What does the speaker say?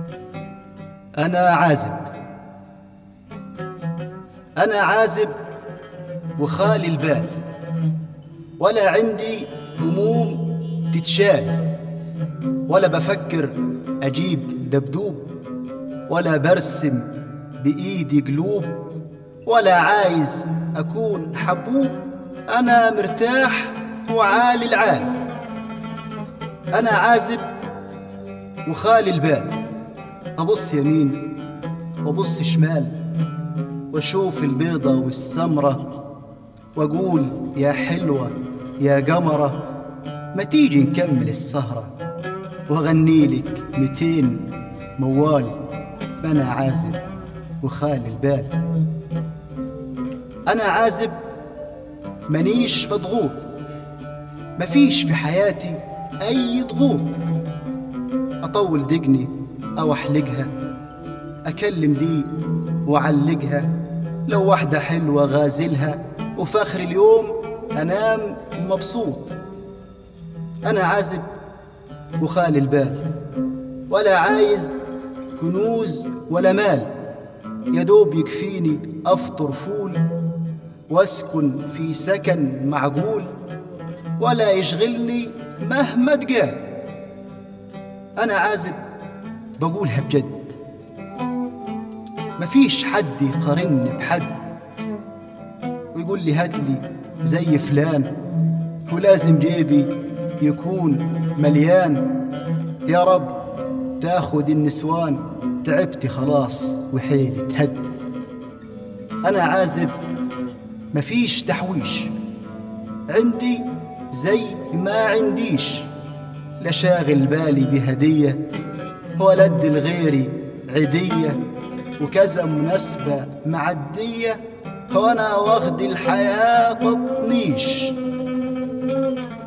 أنا عازب أنا عازب وخالي البال ولا عندي هموم تتشال ولا بفكر أجيب دبدوب ولا برسم بإيدي قلوب ولا عايز أكون حبوب أنا مرتاح وعالي العال أنا عازب وخالي البال أبص يمين وأبص شمال وأشوف البيضة والسمرة وأقول يا حلوة يا قمرة ما تيجي نكمل السهرة وأغني لك ميتين موال أنا عازب وخالي البال أنا عازب منيش مضغوط مفيش في حياتي أي ضغوط أطول دقني أو أحلقها أكلم دي وأعلقها لو واحدة حلوة غازلها وفي آخر اليوم أنام مبسوط أنا عازب وخالي البال ولا عايز كنوز ولا مال يا دوب يكفيني أفطر فول واسكن في سكن معقول ولا يشغلني مهما تقال أنا عازب بقولها بجد مفيش حد يقارني بحد ويقول لي هاتلي زي فلان ولازم جيبي يكون مليان يا رب تاخد النسوان تعبت خلاص وحيلي تهد أنا عازب مفيش تحويش عندي زي ما عنديش لا شاغل بالي بهدية ولا ادي لغيري عدية وكذا مناسبة معدية وانا واخد الحياة تطنيش